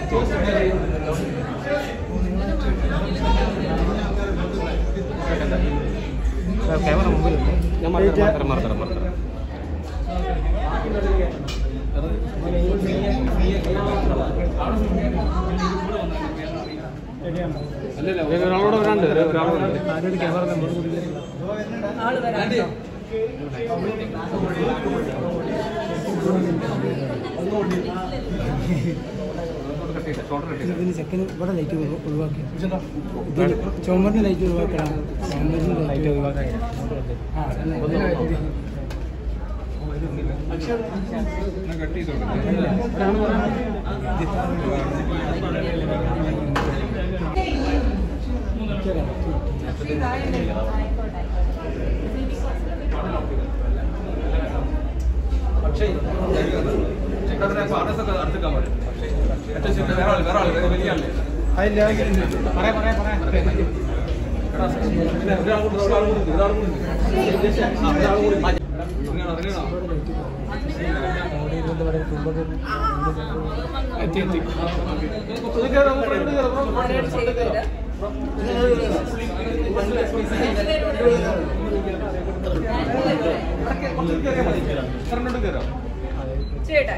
Camera മുമ്പിൽ ഞാൻ മറത്തരം മറത്തരം മറത്തരം ഒരാളോട് വരാണ്ട് ഒരാളോട് ആരോട് ക്യാമറ നമ്പർ ആള് വരാം ഇതിന് ചെക്കന് ഇവിടെ ലൈറ്റ് ഒഴിവാക്കി ചുമരിന് ലൈറ്റ് ഒഴിവാക്കണം ചുമരിന് ലൈറ്റ് ഒഴിവാക്കി ആ അതന്നെ. പക്ഷേ ചെക്കതിനെ പാർട്സ് അടുത്തേക്കാൻ പറ്റും പക്ഷേ വേറെ ആൾ വേറെ ആൾ വലിയ ആളല്ലേ പറയാ പറയാ പറയാ പിന്നെ ഒരാൾ കൂടി ഒരാൾ കൂടി ഒരാൾ കൂടി ആ, ഒരാൾ കൂടി ഇറങ്ങണോ ഇറങ്ങണോ എത്തി എത്തി ഇത് കയറാം ഫ്രണ്ട് കയറാം ആരോട് ചെയ്തില്ല ഫ്രണ്ട് കയറാം ചേട്ടാ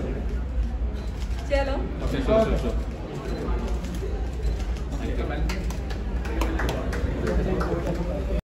ചേലോ ശരി ശരി ശരി